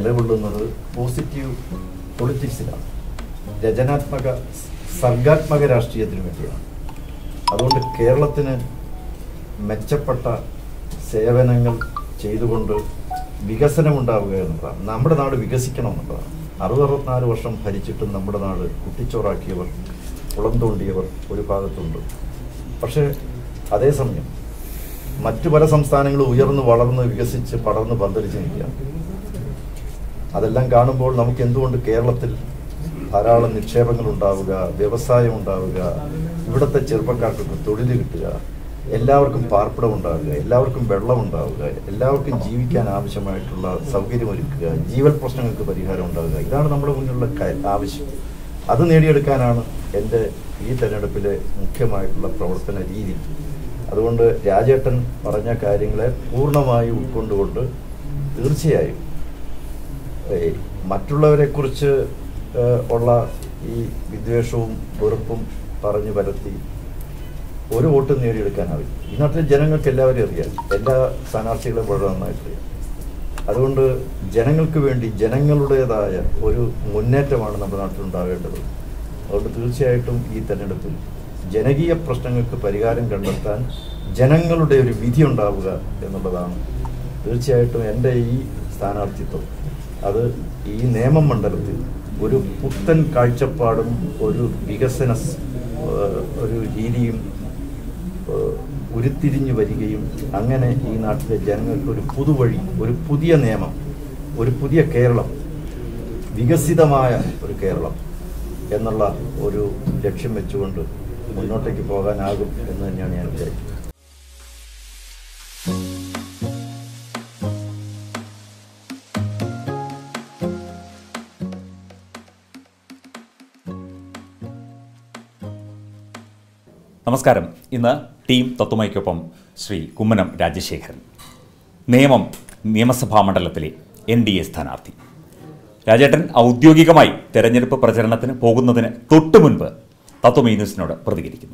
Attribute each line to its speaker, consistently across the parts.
Speaker 1: നിലകൊള്ളുന്നത് പോസിറ്റീവ് പൊളിറ്റിക്സിലാണ് രചനാത്മക സർഗാത്മക രാഷ്ട്രീയത്തിന് വേണ്ടിയാണ് അതുകൊണ്ട് കേരളത്തിന് മെച്ചപ്പെട്ട സേവനങ്ങൾ ചെയ്തുകൊണ്ട് വികസനമുണ്ടാവുക എന്നുള്ളതാണ് നമ്മുടെ നാട് വികസിക്കണം എന്നുള്ളതാണ് അറുപറുപത്തിനാല് വർഷം ഭരിച്ചിട്ടും നമ്മുടെ നാട് കുട്ടിച്ചോറാക്കിയവർ കുളം തോണ്ടിയവർ ഒരു ഭാഗത്തുണ്ട് പക്ഷേ അതേസമയം മറ്റു പല സംസ്ഥാനങ്ങളും ഉയർന്നു വളർന്ന് വികസിച്ച് പടർന്ന് പന്തലിച്ച് നിൽക്കുകയാണ് അതെല്ലാം കാണുമ്പോൾ നമുക്ക് എന്തുകൊണ്ട് കേരളത്തിൽ ധാരാളം നിക്ഷേപങ്ങൾ ഉണ്ടാവുക വ്യവസായം ഉണ്ടാവുക ഇവിടുത്തെ ചെറുപ്പക്കാർക്കൊക്കെ തൊഴിൽ കിട്ടുക എല്ലാവർക്കും പാർപ്പിടം ഉണ്ടാവുക എല്ലാവർക്കും വെള്ളം ഉണ്ടാവുക എല്ലാവർക്കും ജീവിക്കാൻ ആവശ്യമായിട്ടുള്ള സൗകര്യമൊരുക്കുക ജീവൽ പ്രശ്നങ്ങൾക്ക് പരിഹാരം ഉണ്ടാവുക ഇതാണ് നമ്മുടെ മുന്നിലുള്ള ക- ആവശ്യം അത് നേടിയെടുക്കാനാണ് എൻ്റെ ഈ തെരഞ്ഞെടുപ്പിലെ മുഖ്യമായിട്ടുള്ള പ്രവർത്തന രീതി അതുകൊണ്ട് രാജേട്ടൻ പറഞ്ഞ കാര്യങ്ങളെ പൂർണ്ണമായി ഉൾക്കൊണ്ടുകൊണ്ട് തീർച്ചയായും ഏയ് മറ്റുള്ളവരെ കുറിച്ച് ഉള്ള ഈ വിദ്വേഷവും വെറുപ്പും പറഞ്ഞു പരത്തി ഒരു വോട്ട് നേടിയെടുക്കാനാവില്ല ഈ നാട്ടിലെ ജനങ്ങൾക്ക് എല്ലാവരും അറിയാം എല്ലാ സ്ഥാനാർത്ഥികളെ വളരെ നന്നായിട്ട് അറിയാം അതുകൊണ്ട് ജനങ്ങൾക്ക് വേണ്ടി ജനങ്ങളുടേതായ ഒരു മുന്നേറ്റമാണ് നമ്മുടെ നാട്ടിൽ ഉണ്ടാവേണ്ടത് അതുകൊണ്ട് തീർച്ചയായിട്ടും ഈ തെരഞ്ഞെടുപ്പിൽ ജനകീയ പ്രശ്നങ്ങൾക്ക് പരിഹാരം കണ്ടെത്താൻ ജനങ്ങളുടെ ഒരു വിധി ഉണ്ടാവുക എന്നുള്ളതാണ് തീർച്ചയായിട്ടും എൻ്റെ ഈ സ്ഥാനാർത്ഥിത്വം അത് ഈ നിയമമണ്ഡലത്തിൽ ഒരു പുത്തൻ കാഴ്ചപ്പാടും ഒരു വികസന സ്- ഏഹ് ഒരു രീതിയും ഏഹ് ഉരുത്തിരിഞ്ഞു വരികയും അങ്ങനെ ഈ നാട്ടിലെ ജനങ്ങൾക്ക് ഒരു പുതുവഴി ഒരു പുതിയ നിയമം ഒരു പുതിയ കേരളം വികസിതമായ ഒരു കേരളം എന്നുള്ള ഒരു ലക്ഷ്യം വെച്ചുകൊണ്ട് മുന്നോട്ടേക്ക് പോകാനാകും എന്ന് തന്നെയാണ് ഞാൻ വിചാരിക്കുന്നത്
Speaker 2: നമസ്കാരം ഇന്ന് ടീം തത്വമയ്ക്കൊപ്പം ശ്രീ കുമ്മനം രാജശേഖരൻ നിയമം നിയമസഭാ മണ്ഡലത്തിലെ എൻ ഡി എ സ്ഥാനാർത്ഥി രാജേട്ടൻ ഔദ്യോഗികമായി തെരഞ്ഞെടുപ്പ് പ്രചരണത്തിന് പോകുന്നതിന് തൊട്ടു മുൻപ് തത്വമീ ന്യൂസിനോട് പ്രതികരിക്കുന്നു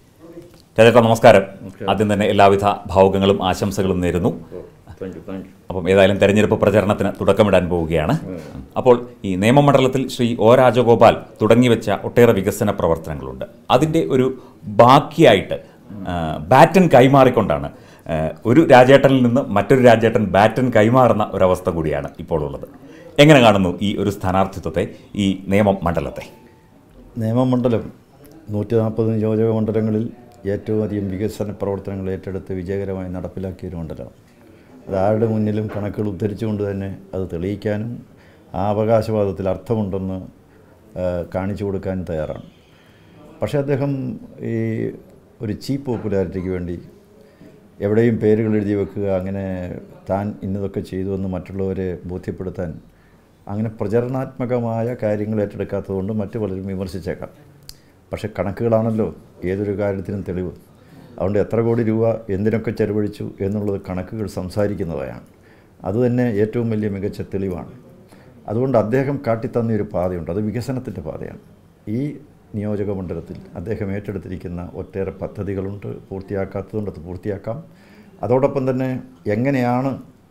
Speaker 2: രാജേട്ടൻ നമസ്കാരം ആദ്യം തന്നെ എല്ലാവിധ ഭാവുകങ്ങളും ആശംസകളും നേരുന്നു
Speaker 1: താങ്ക് യു താങ്ക് യു
Speaker 2: അപ്പം ഏതായാലും തെരഞ്ഞെടുപ്പ് പ്രചരണത്തിന് തുടക്കമിടാൻ പോവുകയാണ് അപ്പോൾ ഈ നിയമമണ്ഡലത്തിൽ ശ്രീ ഒ രാജഗോപാൽ തുടങ്ങിവെച്ച ഒട്ടേറെ വികസന പ്രവർത്തനങ്ങളുണ്ട് അതിൻ്റെ ഒരു ബാക്കിയായിട്ട് ആ, ബാറ്റൻ കൈമാറിക്കൊണ്ടാണ് ആ, ഒരു രാജേട്ടനിൽ നിന്ന് മറ്റൊരു രാജേട്ടൻ ബാറ്റൻ കൈമാറുന്ന ഒരവസ്ഥ കൂടിയാണ് ഇപ്പോൾ ഉള്ളത് എങ്ങനെ കാണുന്നു ഈ ഒരു സ്ഥാനാർത്ഥിത്വത്തെ ഈ നിയമം മണ്ഡലത്തെ
Speaker 1: നിയമമണ്ഡലം നൂറ്റി നാൽപ്പത് നിയോജക മണ്ഡലങ്ങളിൽ ഏറ്റവും അധികം വികസന പ്രവർത്തനങ്ങൾ ഏറ്റെടുത്ത് വിജയകരമായി നടപ്പിലാക്കിയ ഒരു മണ്ഡലമാണ് അത് ആരുടെ മുന്നിലും കണക്കുകൾ ഉദ്ധരിച്ചുകൊണ്ട് തന്നെ അത് തെളിയിക്കാനും ആ അവകാശവാദത്തിൽ അർത്ഥമുണ്ടെന്ന് ആ, കാണിച്ചു കൊടുക്കാനും തയ്യാറാണ് പക്ഷേ അദ്ദേഹം ഈ ഒരു ചീപ്പ് പോപ്പുലാരിറ്റിക്ക് വേണ്ടി എവിടെയും പേരുകൾ എഴുതി വെക്കുക അങ്ങനെ താൻ ഇന്നതൊക്കെ ചെയ്തു എന്ന് മറ്റുള്ളവരെ ബോധ്യപ്പെടുത്താൻ അങ്ങനെ പ്രചരണാത്മകമായ കാര്യങ്ങൾ ഏറ്റെടുക്കാത്തതുകൊണ്ട് മറ്റു പലരും വിമർശിച്ചേക്കാം പക്ഷേ കണക്കുകളാണല്ലോ ഏതൊരു കാര്യത്തിനും തെളിവ് അതുകൊണ്ട് എത്ര കോടി രൂപ എന്തിനൊക്കെ ചെലവഴിച്ചു എന്നുള്ളത് കണക്കുകൾ സംസാരിക്കുന്നതാണ് അതുതന്നെ ഏറ്റവും വലിയ മികച്ച തെളിവാണ് അതുകൊണ്ട് അദ്ദേഹം കാട്ടിത്തന്ന ഒരു പാതയുണ്ട് അത് വികസനത്തിൻ്റെ പാതയാണ് ഈ നിയോജക മണ്ഡലത്തിൽ അദ്ദേഹം ഏറ്റെടുത്തിരിക്കുന്ന ഒട്ടേറെ പദ്ധതികളുണ്ട് പൂർത്തിയാക്കാത്തതുകൊണ്ട് അത് പൂർത്തിയാക്കാം അതോടൊപ്പം തന്നെ എങ്ങനെയാണ്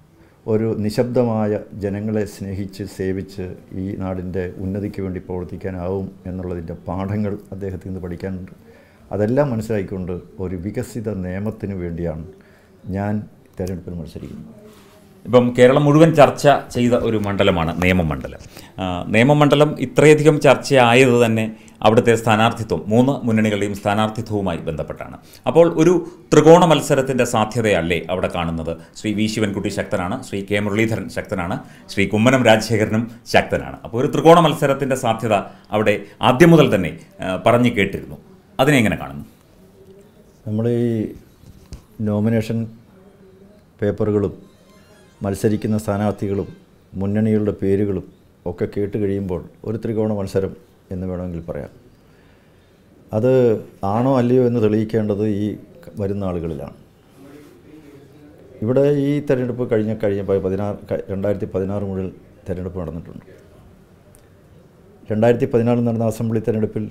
Speaker 1: ഒരു നിശബ്ദമായ ജനങ്ങളെ സ്നേഹിച്ച് സേവിച്ച് ഈ നാടിൻ്റെ ഉന്നതിക്ക് വേണ്ടി പ്രവർത്തിക്കാനാവും എന്നുള്ളതിൻ്റെ പാഠങ്ങൾ അദ്ദേഹത്തിൽ നിന്ന് പഠിക്കാനുണ്ട് അതെല്ലാം മനസ്സിലാക്കിക്കൊണ്ട് ഒരു വികസിത നിയമത്തിന് വേണ്ടിയാണ് ഞാൻ തിരഞ്ഞെടുപ്പിൽ മത്സരിക്കുന്നത്
Speaker 2: ഇപ്പം കേരളം മുഴുവൻ ചർച്ച ചെയ്ത ഒരു മണ്ഡലമാണ് നിയമമണ്ഡലം ആ, നിയമമണ്ഡലം ഇത്രയധികം ചർച്ചയായത് തന്നെ അവിടുത്തെ സ്ഥാനാർത്ഥിത്വം മൂന്ന് മുന്നണികളുടെയും സ്ഥാനാർത്ഥിത്വവുമായി ബന്ധപ്പെട്ടാണ് അപ്പോൾ ഒരു ത്രികോണ മത്സരത്തിൻ്റെ സാധ്യതയല്ലേ അവിടെ കാണുന്നത് ശ്രീ വി ശിവൻകുട്ടി ശക്തനാണ് ശ്രീ കെ മുരളീധരൻ ശക്തനാണ് ശ്രീ കുമ്മനം രാജശേഖരനും ശക്തനാണ് അപ്പോൾ ഒരു ത്രികോണ മത്സരത്തിൻ്റെ സാധ്യത അവിടെ ആദ്യം മുതൽ തന്നെ ആ, പറഞ്ഞു കേട്ടിരുന്നു അതിനെ എങ്ങനെ കാണുന്നു
Speaker 1: നമ്മൾ ഈ നോമിനേഷൻ പേപ്പറുകളും മത്സരിക്കുന്ന സ്ഥാനാർത്ഥികളും മുന്നണികളുടെ പേരുകളും ഒക്കെ കേട്ട് കഴിയുമ്പോൾ ഒരു ത്രികോണ മത്സരം എന്ന് വേണമെങ്കിൽ പറയാം അത് ആണോ അല്ലയോ എന്ന് തെളിയിക്കേണ്ടത് ഈ വരുന്ന ആളുകളിലാണ് ഇവിടെ ഈ തെരഞ്ഞെടുപ്പ് കഴിഞ്ഞ കഴിഞ്ഞ പ- പതിനാറ് ക- രണ്ടായിരത്തി പതിനാറ് മുതൽ തെരഞ്ഞെടുപ്പ് നടന്നിട്ടുണ്ട് രണ്ടായിരത്തി പതിനാറിൽ നടന്ന അസംബ്ലി തെരഞ്ഞെടുപ്പിൽ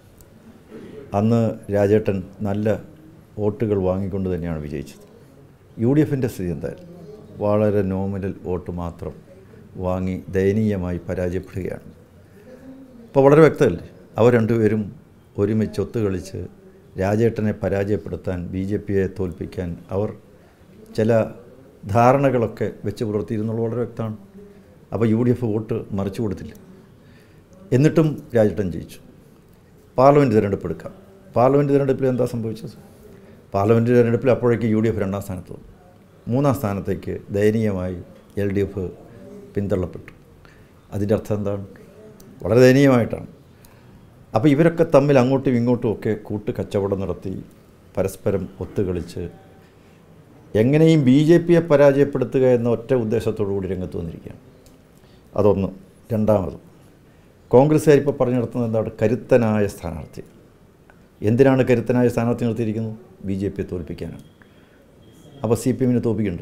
Speaker 1: അന്ന് രാജേട്ടൻ നല്ല വോട്ടുകൾ വാങ്ങിക്കൊണ്ട് തന്നെയാണ് വിജയിച്ചത് യു ഡി എഫിൻ്റെ സ്ഥിതി എന്തായാലും വളരെ നോമിനൽ വോട്ട് മാത്രം വാങ്ങി ദയനീയമായി പരാജയപ്പെടുകയാണ് ഇപ്പോൾ വളരെ വ്യക്തമല്ലേ അവർ രണ്ടുപേരും ഒരുമിച്ച് ഒത്തുകളിച്ച് രാജേട്ടനെ പരാജയപ്പെടുത്താൻ ബി ജെ പിയെ തോൽപ്പിക്കാൻ അവർ ചില ധാരണകളൊക്കെ വെച്ച് പുലർത്തിയിരുന്നുള്ളത് വളരെ വ്യക്തമാണ് അപ്പോൾ യു ഡി എഫ് വോട്ട് മറിച്ചു കൊടുത്തില്ല എന്നിട്ടും രാജേട്ടൻ ജയിച്ചു പാർലമെൻറ്റ് തിരഞ്ഞെടുപ്പ് എടുക്കാം പാർലമെൻറ്റ് തിരഞ്ഞെടുപ്പിൽ എന്താ സംഭവിച്ചത് പാർലമെൻറ്റ് തിരഞ്ഞെടുപ്പിൽ അപ്പോഴേക്ക് യു ഡി എഫ് രണ്ടാം സ്ഥാനത്ത് വന്നു മൂന്നാം സ്ഥാനത്തേക്ക് ദയനീയമായി എൽ ഡി എഫ് പിന്തള്ളപ്പെട്ടു അതിൻ്റെ അർത്ഥം എന്താണ് വളരെ ദയനീയമായിട്ടാണ് അപ്പോൾ ഇവരൊക്കെ തമ്മിൽ അങ്ങോട്ടും ഇങ്ങോട്ടും ഒക്കെ കൂട്ട് കച്ചവടം നടത്തി പരസ്പരം ഒത്തുകളിച്ച് എങ്ങനെയും ബി ജെ പിയെ പരാജയപ്പെടുത്തുക എന്ന ഒറ്റ ഉദ്ദേശത്തോടു കൂടി രംഗത്ത് വന്നിരിക്കുകയാണ് അതൊന്ന് രണ്ടാമത് കോൺഗ്രസ്സുകാർ ഇപ്പോൾ പറഞ്ഞു നടത്തുന്നത് എന്താണ് കരുത്തനായ സ്ഥാനാർത്ഥി എന്തിനാണ് കരുത്തനായ സ്ഥാനാർത്ഥി നിർത്തിയിരിക്കുന്നത് ബി ജെ പിയെ തോൽപ്പിക്കാനാണ് അപ്പോൾ സി പി എമ്മിനെ തോൽപ്പിക്കണ്ടേ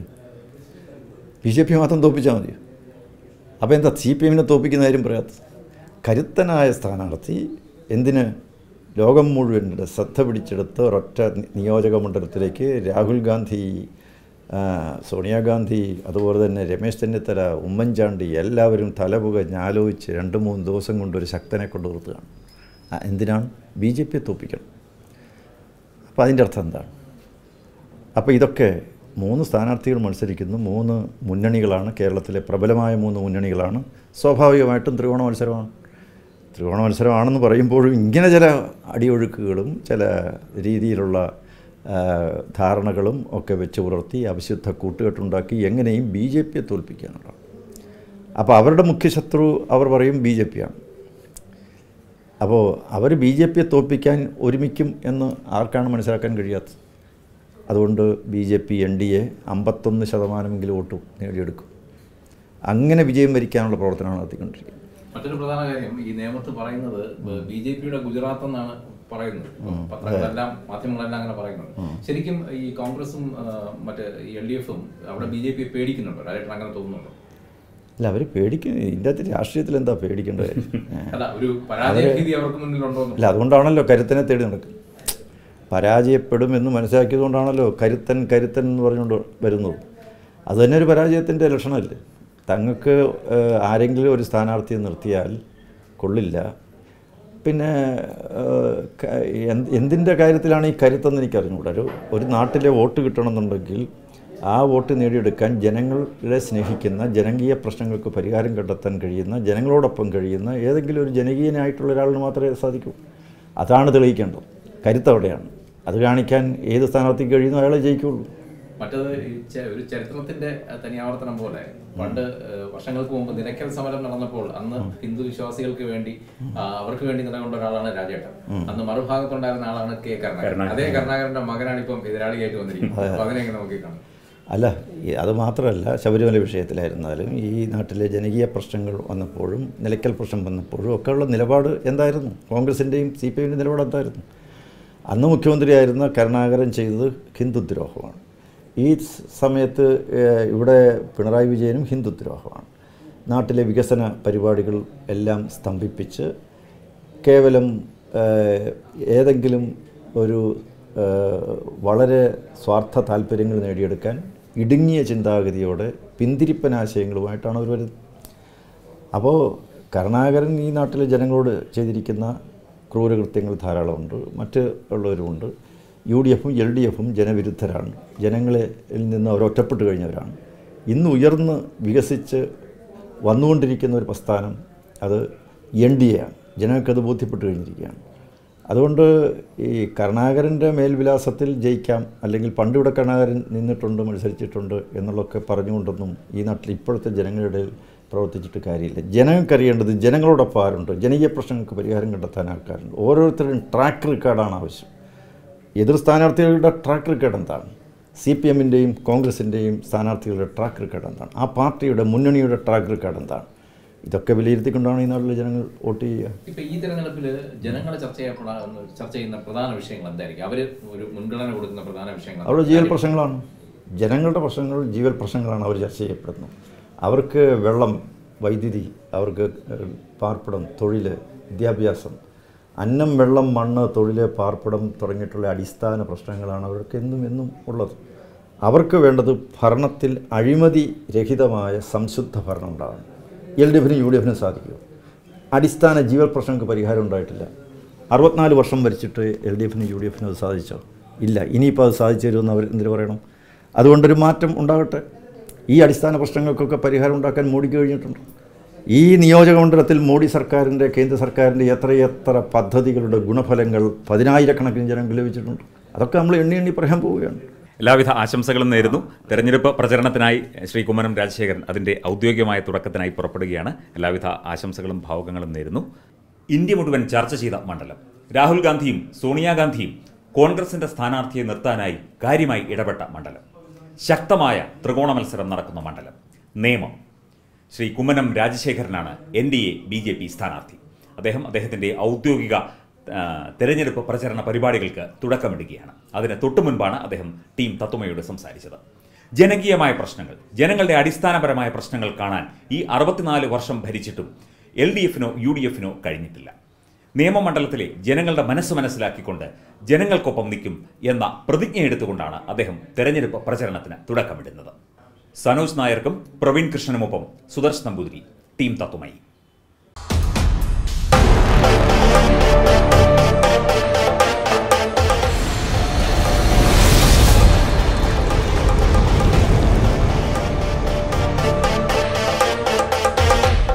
Speaker 1: ബി ജെ പി മാത്രം തോൽപ്പിച്ചാൽ മതിയോ അപ്പോൾ എന്താ സി പി എമ്മിനെ തോൽപ്പിക്കുന്ന കാര്യം പറയാത്തത് കരുത്തനായ സ്ഥാനാർത്ഥി എന്തിന് ലോകം മുഴുവൻ്റെ ശ്രദ്ധ പിടിച്ചെടുത്ത് ഒരൊറ്റ നി- നിയോജക മണ്ഡലത്തിലേക്ക് രാഹുൽ ഗാന്ധി ആ, സോണിയാഗാന്ധി അതുപോലെ തന്നെ രമേശ് ചെന്നിത്തല ഉമ്മൻചാണ്ടി എല്ലാവരും തലപുകഞ്ഞ് ആലോചിച്ച് രണ്ട് മൂന്ന് ദിവസം കൊണ്ട് ഒരു ശക്തനെ കൊണ്ട് നിർത്തുകയാണ് ആ, എന്തിനാണ് ബി ജെ പിയെ തോൽപ്പിക്കണം അപ്പോൾ അതിൻ്റെ അർത്ഥം എന്താണ് അപ്പോൾ ഇതൊക്കെ മൂന്ന് സ്ഥാനാർത്ഥികൾ മത്സരിക്കുന്നു മൂന്ന് മുന്നണികളാണ് കേരളത്തിലെ പ്രബലമായ മൂന്ന് മുന്നണികളാണ് സ്വാഭാവികമായിട്ടും ത്രികോണ മത്സരമാണ് ത്രികോണ മത്സരമാണെന്ന് പറയുമ്പോഴും ഇങ്ങനെ ചില അടിയൊഴുക്കുകളും ചില രീതിയിലുള്ള ആ, ധാരണകളും ഒക്കെ വെച്ച് പുലർത്തി അവിശുദ്ധ കൂട്ടുകെട്ടുണ്ടാക്കി എങ്ങനെയും ബി ജെ പിയെ തോൽപ്പിക്കാനുള്ളതാണ് അപ്പോൾ അവരുടെ മുഖ്യ ശത്രു അവർ പറയും ബി ജെ പിയാണ് അപ്പോൾ അവർ ബി ജെ പിയെ തോൽപ്പിക്കാൻ ഒരുമിക്കും എന്ന് ആർക്കാണ് മനസ്സിലാക്കാൻ കഴിയാത്തത് അതുകൊണ്ട് B J P N D A അമ്പത്തൊന്ന് ശതമാനമെങ്കിലും വോട്ടും നേടിയെടുക്കും അങ്ങനെ വിജയം വരിക്കാനുള്ള പ്രവർത്തനമാണ് നടത്തിക്കൊണ്ടിരിക്കുന്നത്
Speaker 3: മറ്റൊരു പ്രധാന കാര്യം ഈ നിയമത്ത് പറയുന്നത് ബി ജെ പിയുടെ ഗുജറാത്ത് എന്നാണ് പറയുന്നത് പത്രങ്ങളെല്ലാം മാധ്യമങ്ങളെല്ലാം അങ്ങനെ പറയുന്നുണ്ട് ശരിക്കും ഈ കോൺഗ്രസും ആ, മറ്റേ എൽ ഡി എഫും അവിടെ ബി ജെ പി പേടിക്കുന്നുണ്ടോ രാജേട്ടൻ അങ്ങനെ തോന്നുന്നുണ്ടോ
Speaker 1: അല്ല അവർ പേടിക്കുന്ന ഇതിൻ്റെ അകത്ത് രാഷ്ട്രീയത്തിൽ എന്താ പേടിക്കേണ്ട കാര്യം ഏ.
Speaker 3: അല്ല ഒരു പരാജയ ഭീതി അവർക്ക് മുന്നിലുണ്ടോ എന്ന്
Speaker 1: അല്ല അതുകൊണ്ടാണല്ലോ കരുത്തനെ തേടി നടക്കുന്നത് പരാജയപ്പെടുമെന്ന് മനസ്സിലാക്കിയതുകൊണ്ടാണല്ലോ കരുത്തൻ കരുത്തൻ എന്ന് പറഞ്ഞുകൊണ്ട് വരുന്നത് അത് തന്നെ ഒരു പരാജയത്തിൻ്റെ ലക്ഷണമല്ലേ തങ്ങൾക്ക് ഏഹ്, ആരെങ്കിലും ഒരു സ്ഥാനാർത്ഥിയെ നിർത്തിയാൽ കൊള്ളില്ല പിന്നെ ഏഹ്, ക- എന്ത് എന്തിൻ്റെ കാര്യത്തിലാണ് ഈ കരുത്തെന്ന് എനിക്കറിഞ്ഞുകൂടാ ഒരു ഒരു നാട്ടിലെ വോട്ട് കിട്ടണമെന്നുണ്ടെങ്കിൽ ആ വോട്ട് നേടിയെടുക്കാൻ ജനങ്ങളെ സ്നേഹിക്കുന്ന ജനകീയ പ്രശ്നങ്ങൾക്ക് പരിഹാരം കണ്ടെത്താൻ കഴിയുന്ന ജനങ്ങളോടൊപ്പം കഴിയുന്ന ഏതെങ്കിലും ഒരു ജനകീയനായിട്ടുള്ള ഒരാളിന് മാത്രമേ സാധിക്കൂ അതാണ് തെളിയിക്കേണ്ടത് കരുത്തവിടെയാണ് അത് കാണിക്കാൻ ഏത് സ്ഥാനാർത്ഥിക്ക് കഴിയുന്നു അയാളെ ജയിക്കുള്ളൂ
Speaker 3: മറ്റത് ഈ ചെ- ഒരു ചരിത്രത്തിന്റെ തനിയാവർത്തനം പോലെ പണ്ട് ഏഹ്, വർഷങ്ങൾക്ക് മുമ്പ് നിലയ്ക്കൽ സമരം നടന്നപ്പോൾ അന്ന് ഹിന്ദു വിശ്വാസികൾക്ക് വേണ്ടി ആ, അവർക്ക് വേണ്ടി നിലകൊണ്ട ഒരാളാണ് രാജേട്ടൻ അന്ന് മറുഭാഗത്തുണ്ടായിരുന്ന ആളാണ് കെ കരുണാകരൻ അതേ കരുണാകരന്റെ മകനാണ് ഇപ്പം എതിരാളിയായിട്ട് വന്നിരിക്കുന്നത് അപ്പൊ അതിനെങ്ങനെ നോക്കിക്കാണും
Speaker 1: അല്ല ഈ അത് മാത്രമല്ല ശബരിമല വിഷയത്തിലായിരുന്നാലും ഈ നാട്ടിലെ ജനകീയ പ്രശ്നങ്ങൾ വന്നപ്പോഴും നിലയ്ക്കൽ പ്രശ്നം വന്നപ്പോഴും ഒക്കെയുള്ള നിലപാട് എന്തായിരുന്നു കോൺഗ്രസിൻ്റെയും സി പി എമ്മിൻ്റെ നിലപാട് എന്തായിരുന്നു അന്ന് മുഖ്യമന്ത്രിയായിരുന്ന കരുണാകരൻ ചെയ്തത് ഹിന്ദുദ്രോഹമാണ് ഈ സ് സമയത്ത് ഏഹ്, ഇവിടെ പിണറായി വിജയനും ഹിന്ദുദ്രോഹമാണ് നാട്ടിലെ വികസന പരിപാടികൾ എല്ലാം സ്തംഭിപ്പിച്ച് കേവലം ഏഹ്, ഏതെങ്കിലും ഒരു ഏഹ്, വളരെ സ്വാർത്ഥ താല്പര്യങ്ങൾ നേടിയെടുക്കാൻ ഇടുങ്ങിയ ചിന്താഗതിയോടെ പിന്തിരിപ്പനാശയങ്ങളുമായിട്ടാണ് അവർ വരുന്നത് അപ്പോൾ കരുണാകരൻ ഈ നാട്ടിലെ ജനങ്ങളോട് ചെയ്തിരിക്കുന്ന ക്രൂരകൃത്യങ്ങൾ ധാരാളമുണ്ട് മറ്റ് ഉള്ളവരുമുണ്ട് യു ഡി എഫും എൽ ഡി എഫും ജനവിരുദ്ധരാണ് ജനങ്ങളിൽ നിന്ന് അവർ ഒറ്റപ്പെട്ട് കഴിഞ്ഞവരാണ് ഇന്ന് ഉയർന്ന് വികസിച്ച് വന്നുകൊണ്ടിരിക്കുന്ന ഒരു പ്രസ്ഥാനം അത് എൻ ഡി എ ആണ് ജനങ്ങൾക്കത് ബോധ്യപ്പെട്ട് കഴിഞ്ഞിരിക്കുകയാണ് അതുകൊണ്ട് ഈ കരുണാകരൻ്റെ മേൽവിലാസത്തിൽ ജയിക്കാം അല്ലെങ്കിൽ പണ്ട് ഇവിടെ കരുണാകരൻ നിന്നിട്ടുണ്ട് മത്സരിച്ചിട്ടുണ്ട് എന്നുള്ളതൊക്കെ പറഞ്ഞുകൊണ്ടൊന്നും ഈ നാട്ടിൽ ഇപ്പോഴത്തെ ജനങ്ങളുടെ ഇടയിൽ പ്രവർത്തിച്ചിട്ട് കാര്യമില്ല ജനങ്ങൾക്കറിയേണ്ടത് ജനങ്ങളോടൊപ്പം ആരുണ്ട് ജനകീയ പ്രശ്നങ്ങൾക്ക് പരിഹാരം കണ്ടെത്താൻ ആൾക്കാരുണ്ട് ഓരോരുത്തരും ട്രാക്ക് റെക്കോർഡാണ് ആവശ്യം എതിർ സ്ഥാനാർത്ഥികളുടെ ട്രാക്ക് റെക്കോർഡ് എന്താണ് സി പി എമ്മിൻ്റെയും കോൺഗ്രസിൻ്റെയും സ്ഥാനാർത്ഥികളുടെ ട്രാക്ക് റെക്കോർഡ് എന്താണ് ആ പാർട്ടിയുടെ മുന്നണിയുടെ ട്രാക്ക് റെക്കോർഡ് എന്താണ് ഇതൊക്കെ വിലയിരുത്തിക്കൊണ്ടാണ് ഈ നാട്ടിലെ ജനങ്ങൾ വോട്ട് ചെയ്യുക
Speaker 3: ഇപ്പൊ ഈ തെരഞ്ഞെടുപ്പിൽ ജനങ്ങൾ ചർച്ച ചെയ്യപ്പെടാൻ ചർച്ച ചെയ്യുന്ന പ്രധാന വിഷയങ്ങൾ എന്തായിരിക്കും അവര് ഒരു മുൻഗണന കൊടുക്കുന്ന പ്രധാന വിഷയങ്ങൾ
Speaker 1: അവരുടെ ജീവൽ പ്രശ്നങ്ങളാണ് ജനങ്ങളുടെ പ്രശ്നങ്ങൾ ജീവൽ പ്രശ്നങ്ങളാണ് അവർ ചർച്ച ചെയ്യപ്പെടുന്നത് അവർക്ക് വെള്ളം വൈദ്യുതി അവർക്ക് ഏഹ്, പാർപ്പിടം തൊഴിൽ വിദ്യാഭ്യാസം അന്നം വെള്ളം മണ്ണ് തൊഴിൽ പാർപ്പിടം തുടങ്ങിയിട്ടുള്ള അടിസ്ഥാന പ്രശ്നങ്ങളാണ് അവർക്ക് എന്നും എന്നും ഉള്ളത് അവർക്ക് വേണ്ടത് ഭരണത്തിൽ അഴിമതി രഹിതമായ സംശുദ്ധ ഭരണം ഉണ്ടാകണം എൽ ഡി എഫിനും യു ഡി എഫിനും സാധിക്കുമോ അടിസ്ഥാന ജീവൽ പ്രശ്നങ്ങൾക്ക് പരിഹാരം ഉണ്ടായിട്ടില്ല അറുപത്തിനാല് വർഷം ഭരിച്ചിട്ട് എൽ ഡി എഫിനും യു ഡി എഫിനും അത് സാധിച്ചോ ഇല്ല ഇനിയിപ്പോൾ അത് സാധിച്ചു തരുമെന്ന് അവർ എന്തിനു പറയണം അതുകൊണ്ടൊരു മാറ്റം ഉണ്ടാകട്ടെ ഈ അടിസ്ഥാന പ്രശ്നങ്ങൾക്കൊക്കെ പരിഹാരം ഉണ്ടാക്കാൻ മോഡിക്ക് കഴിഞ്ഞിട്ടുണ്ട് ഈ നിയോജക മണ്ഡലത്തിൽ മോഡി സർക്കാരിൻ്റെ കേന്ദ്ര സർക്കാരിൻ്റെ എത്രയെത്ര പദ്ധതികളുടെ ഗുണഫലങ്ങൾ പതിനായിരക്കണക്കിന് ജനങ്ങൾക്ക് ലഭിച്ചിട്ടുണ്ട് അതൊക്കെ നമ്മൾ എണ്ണി എണ്ണി പറയാൻ പോവുകയാണ്
Speaker 2: എല്ലാവിധ ആശംസകളും നേരുന്നു തെരഞ്ഞെടുപ്പ് പ്രചരണത്തിനായി ശ്രീ കുമ്മനം രാജശേഖരൻ അതിൻ്റെ ഔദ്യോഗികമായ തുടക്കത്തിനായി പുറപ്പെടുകയാണ് എല്ലാവിധ ആശംസകളും ഭാവുകങ്ങളും നേരുന്നു ഇന്ത്യ മുഴുവൻ ചർച്ച ചെയ്ത മണ്ഡലം രാഹുൽ ഗാന്ധിയും സോണിയാഗാന്ധിയും കോൺഗ്രസിന്റെ സ്ഥാനാർത്ഥിയെ നിർത്താനായി കാര്യമായി ഇടപെട്ട മണ്ഡലം ശക്തമായ ത്രികോണ മത്സരം നടക്കുന്ന മണ്ഡലം നിയമം ശ്രീ കുമ്മനം രാജശേഖരനാണ് N D A B J P സ്ഥാനാർത്ഥി അദ്ദേഹം അദ്ദേഹത്തിൻ്റെ ഔദ്യോഗിക ആ, തെരഞ്ഞെടുപ്പ് പ്രചരണ പരിപാടികൾക്ക് തുടക്കമിടുകയാണ് അതിന് തൊട്ടു മുൻപാണ് അദ്ദേഹം ടീം തത്വമയോട് സംസാരിച്ചത് ജനകീയമായ പ്രശ്നങ്ങൾ ജനങ്ങളുടെ അടിസ്ഥാനപരമായ പ്രശ്നങ്ങൾ കാണാൻ ഈ അറുപത്തിനാല് വർഷം ഭരിച്ചിട്ടും എൽ ഡി എഫിനോ യു ഡി എഫിനോ കഴിഞ്ഞിട്ടില്ല നിയമമണ്ഡലത്തിലെ ജനങ്ങളുടെ മനസ്സ് മനസ്സിലാക്കിക്കൊണ്ട് ജനങ്ങൾക്കൊപ്പം നിൽക്കും എന്ന പ്രതിജ്ഞ എടുത്തുകൊണ്ടാണ് അദ്ദേഹം തെരഞ്ഞെടുപ്പ് പ്രചരണത്തിന് തുടക്കമിടുന്നത് സനോജ് നായർക്കും പ്രവീൺ കൃഷ്ണനുമൊപ്പം സുദർശ് നമ്പൂതിരി ടീം തത്വമയി